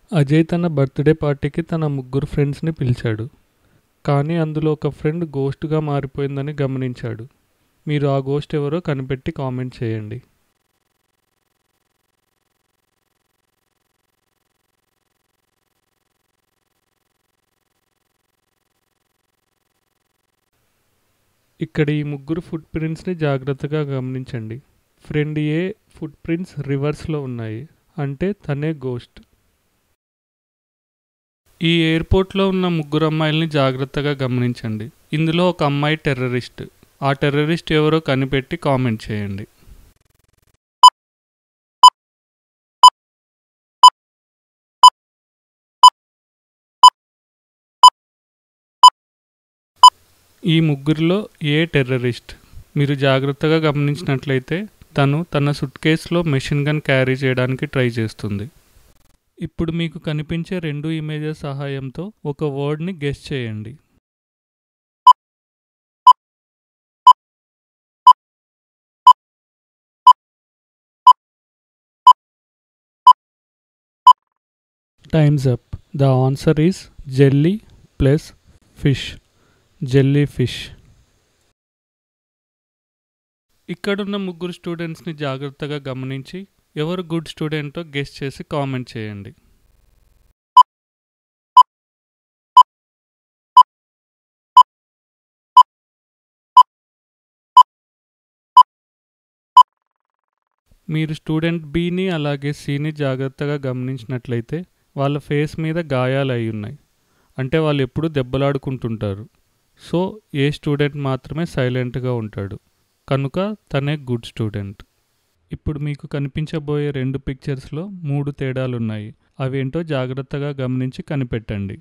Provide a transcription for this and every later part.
అజయ్ తన బర్త్డే పార్టీకి తన ముగ్గురు ఫ్రెండ్స్ని పిలిచాడు కానీ అందులో ఒక ఫ్రెండ్ గోస్ట్గా మారిపోయిందని గమనించాడు మీరు ఆ గోస్ట్ ఎవరో కనిపెట్టి కామెంట్ చేయండి ఇక్కడ ఈ ముగ్గురు ఫుట్ ప్రింట్స్ని జాగ్రత్తగా గమనించండి ఫ్రెండ్ ఏ ఫుట్ ప్రింట్స్ రివర్స్లో ఉన్నాయి అంటే తనే గోస్ట్ ఈ ఎయిర్పోర్ట్లో ఉన్న ముగ్గురు అమ్మాయిల్ని జాగ్రత్తగా గమనించండి ఇందులో ఒక అమ్మాయి టెర్రరిస్ట్ ఆ టెర్రరిస్ట్ ఎవరో కనిపెట్టి కామెంట్ చేయండి ఈ ముగ్గురిలో ఏ టెర్రరిస్ట్ మీరు జాగ్రత్తగా గమనించినట్లయితే తను తన సుట్ కేసులో మెషిన్ గన్ క్యారీ చేయడానికి ట్రై చేస్తుంది ఇప్పుడు మీకు కనిపించే రెండు ఇమేజెస్ సహాయంతో ఒక వర్డ్ని గెస్ చేయండి time's up the answer is jelly plus fish jelly fish ఇక్కడున్న ముగ్గురు స్టూడెంట్స్ని జాగ్రత్తగా గమనించి ఎవరు గుడ్ స్టూడెంటో గెస్ట్ చేసి కామెంట్ చేయండి మీరు స్టూడెంట్ బిని అలాగే సిని జాగ్రత్తగా గమనించినట్లయితే వాళ్ళ ఫేస్ మీద గాయాలు అయి ఉన్నాయి అంటే వాళ్ళు ఎప్పుడూ దెబ్బలాడుకుంటుంటారు సో ఏ స్టూడెంట్ మాత్రమే సైలెంట్గా ఉంటాడు కనుక తనే గుడ్ స్టూడెంట్ ఇప్పుడు మీకు కనిపించబోయే రెండు పిక్చర్స్లో మూడు తేడాలు ఉన్నాయి అవేంటో జాగ్రత్తగా గమనించి కనిపెట్టండి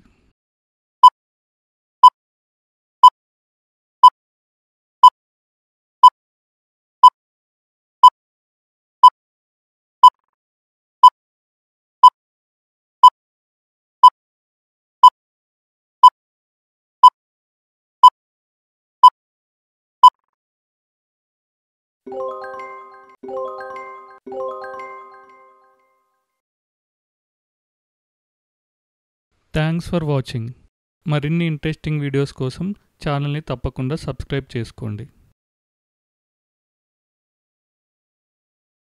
థ్యాంక్స్ ఫర్ వాచింగ్ మరిన్ని ఇంట్రెస్టింగ్ వీడియోస్ కోసం ఛానల్ని తప్పకుండా సబ్స్క్రైబ్ చేసుకోండి